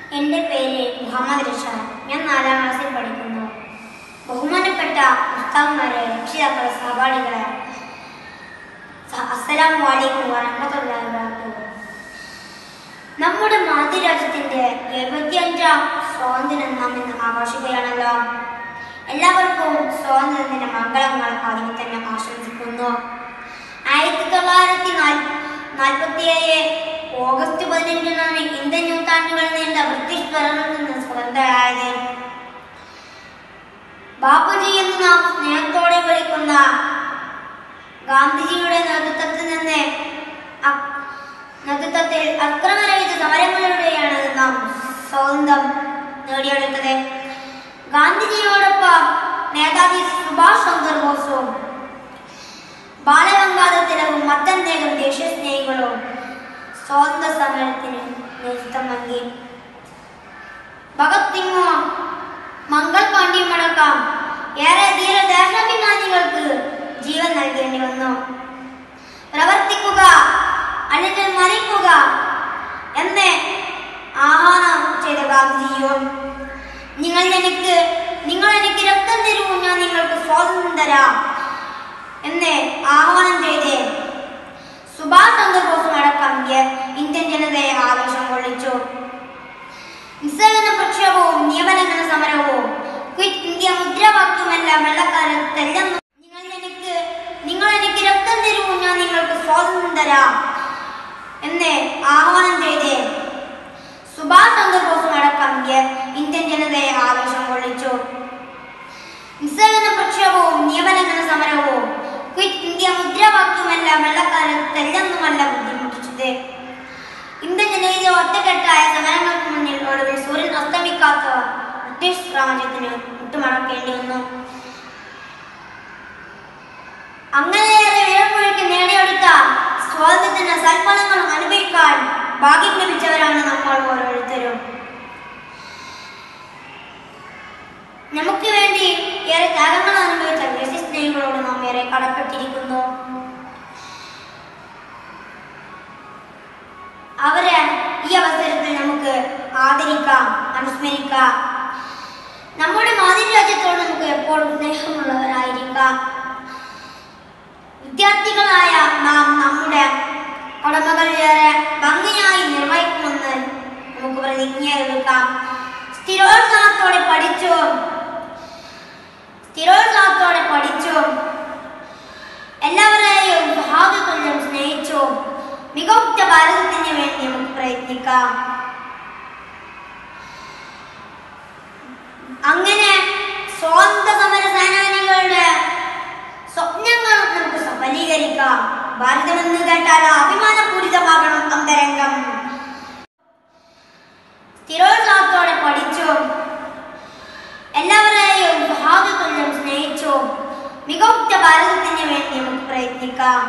എൻ്റെ പേര് മുഹമ്മദ് റിഷാദ് ഞാൻ നാലാം ക്ലാസ്സിൽ പഠിക്കുന്നു ബഹുമാനപ്പെട്ട ഉസ്താദ്മാരെ രക്ഷിതാക്കളെ സഹപാഠികളെ സ- അസ്സലാമു അലൈക്കും വറഹ്മത്തുള്ളാഹി വബറകാതുഹു നമ്മുടെ മാതൃരാജ്യത്തിന്റെ എഴുപത്തിയഞ്ചാം സ്വാതന്ത്ര്യം നാം ഇന്ന് ആഘോഷിക്കുകയാണല്ലോ എല്ലാവർക്കും സ്വാതന്ത്ര്യത്തിന്റെ മംഗളങ്ങൾ ആദ്യം തന്നെ ആശംസിക്കുന്നു ആയിരത്തി തൊള്ളായിരത്തി നാൽപ്പത്തിയേഴ് ഓഗസ്റ്റ് പതിനഞ്ചിനാണ് ഇന്ത്യൻ നൂറ്റാണ്ടുകൾ നീണ്ട ബ്രിട്ടീഷ് ഭരണത്തിൽ നിന്ന് സ്വതന്ത്രരായത് ബാപ്പുജി എന്ന് നാം സ്നേഹത്തോടെ വിളിക്കുന്ന ഗാന്ധിജിയുടെ നേതൃത്വത്തിൽ നിന്ന് അ- നേതൃത്വത്തിൽ അക്രമരഹിത സമരങ്ങളിലൂടെയാണ് നാം സ്വാതന്ത്ര്യം നേടിയെടുത്തത് ഗാന്ധിജിയോടൊപ്പം നേതാജി സുഭാഷ് ചന്ദ്രബോസും ബാലഗംഗാധര തിലകും മറ്റനേകം ദേശസ്നേഹികളും സ്വാതന്ത്ര്യ സമരത്തിന് നേതൃത്വം നൽകി ഭഗത് സിംഗും മംഗൾ പാണ്ഡ്യയും അടക്കം ഏറെ ധീര ദേശാഭിമാനികൾക്ക് ജീവൻ നൽകേണ്ടി വന്നു പ്രവർത്തിക്കുക അല്ലെങ്കിൽ മരിക്കുക എന്ന് ആഹ്വാനം ചെയ്ത ഗാന്ധിജിയും നിങ്ങൾ എനിക്ക് നിങ്ങൾ എനിക്ക് രക്തം തരൂ ഞാൻ നിങ്ങൾക്ക് സ്വാതന്ത്ര്യം തരാം എന്ന് ആഹ്വാനം ചെയ്ത് സുഭാഷ് ചന്ദ്രബോസും അടക്കം ഇന്ത്യ- ഇന്ത്യൻ ജനതയെ ആവേശം കൊള്ളിച്ചു നിസ്സഹകരണ പ്രക്ഷോഭവും നിയമലംഘന സമരവും ക്വിറ്റ് ഇന്ത്യ മുദ്രാവാക്യമെല്ലാം വെള്ളക്കാലത്തെല്ലാം നിങ്ങൾ എനിക്ക് നിങ്ങൾ എനിക്ക് രക്തം തരൂ ഞാൻ നിങ്ങൾക്ക് സ്വാതന്ത്ര്യം തരാം എന്ന് ആഹ്വാനം ചെയ്ത് സുഭാഷ് ചന്ദ്രബോസും അടക്കം ഇന്ത്യ- ഇന്ത്യൻ ജനതയെ ആവേശം കൊള്ളിച്ചു നിസ്സഹകരണ പ്രക്ഷോഭവും നിയമലംഘന സമരവും ക്വിറ്റ് ഇന്ത്യ മുദ്രാവാക്യമെല്ലാം വെള്ളക്കാലത്തെല്ലൊന്നുമല്ല ബുദ്ധിമുട്ടിച്ചത് ഇന്ത്യൻ ജനതയുടെ ഒറ്റക്കെട്ടായ സമരങ്ങൾക്ക് മുന്നിൽ ഒടുവിൽ സൂര്യൻ അസ്തമിക്കാത്ത ബ്രിട്ടീഷ് സാമ്രാജ്യത്തിന് വിട്ടുമടക്കേണ്ടി വന്നു അങ്ങനെയേറെ വീരപ്പൊഴിക്ക് നേടിയെടുത്ത സ്വാതന്ത്ര്യത്തിന്റെ സൽഫലങ്ങൾ അനുഭവിക്കാൻ ഭാഗ്യം ലഭിച്ചവരാണ് നമ്മൾ ഓരോരുത്തരും നമുക്ക് വേണ്ടി ഏറെ ത്യാഗങ്ങൾ അനുഭവിച്ച ദേശസ്നേഹികളോട് നാം ഏറെ കടപ്പെട്ടിരിക്കുന്നു അവരെ ഈ അവസരത്തിൽ നമുക്ക് ആദരിക്കാം അനുസ്മരിക്കാം നമ്മുടെ മാതൃരാജ്യത്തോട് നമുക്ക് എപ്പോഴും സ്നേഹമുള്ളവരായിരിക്കാം വിദ്യാർത്ഥികളായ നാം നമ്മുടെ കടമകളിലേറെ ഭംഗിയായി നിർവഹിക്കുമെന്ന് നമുക്ക് പ്രതിജ്ഞ എടുക്കാം സ്ഥിരോത്സാഹത്തോടെ പഠിച്ചു സ്ഥിരോത്സാഹത്തോടെ പഠിച്ചു എല്ലാവരെയും സഹാദത്തുല്യം സ്നേഹിച്ചു മികവുറ്റ ഭാരതത്തിന് വേണ്ടി നമുക്ക് പ്രയത്നിക്കാം അങ്ങനെ സ്വാതന്ത്ര്യ സമര സേനാനികളുടെ സ്വപ്നങ്ങൾ നമുക്ക് സഫലീകരിക്കാം ഭാരതമെന്ന് കേട്ടാൽ അഭിമാനപൂരിതമാകണം അന്തരംഗം സ്ഥിരോത്സാഹത്തോടെ പഠിച്ചു എല്ലാവരെയും സഹാദത്തുല്യം സ്നേഹിച്ചു മികവുറ്റ ഭാരതത്തിന് വേണ്ടി നമുക്ക് പ്രയത്നിക്കാം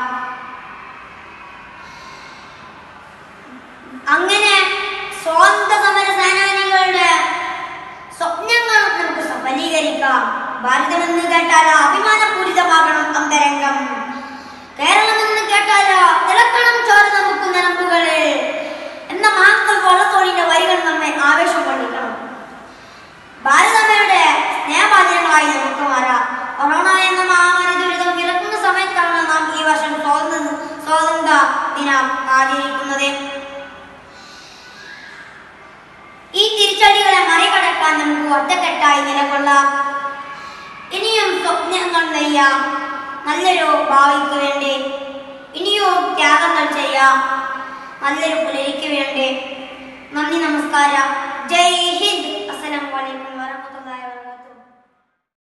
അങ്ങനെ സ്വാതന്ത്ര്യ സമര സേനാനികളുടെ സ്വപ്നങ്ങൾ നമുക്ക് സഫലീകരിക്കാം ഭാരതമെന്ന് കേട്ടാൽ അഭിമാനപൂരിതമാകണം അന്തരംഗം കേരളമെന്ന് കേട്ടാൽ തിളക്കണം ചോര നമുക്ക് നരമ്പുകളിൽ എന്ന മാക്കൾ വള്ളത്തോളിന്റെ വരികൾ നമ്മെ ആവേശം കൊള്ളിക്കണം ഭാരതമ്മയുടെ സ്നേഹപാചകങ്ങളായി നമുക്ക് മാറാം കൊറോണ എന്ന മഹാമാരി ദുരിതം വിലക്കുന്ന സമയത്താണ് നാം ഈ വർഷം സ്വാതന്ത്ര്യ സ്വാതന്ത്ര്യ ദിനം ആചരിക്കുന്നത് ഈ തിരിച്ചടികളെ മറികടക്കാൻ നമുക്ക് ഒറ്റക്കെട്ടായി നിലകൊള്ളാം ഇനിയും സ്വപ്നങ്ങൾ നെയ്യാം നല്ലൊരു ഭാവിക്ക് വേണ്ടി ഇനിയും ത്യാഗങ്ങൾ ചെയ്യാം നല്ലൊരു പുലരിക്ക് വേണ്ടി നന്ദി നമസ്കാരം ജയ് ഹിന്ദ്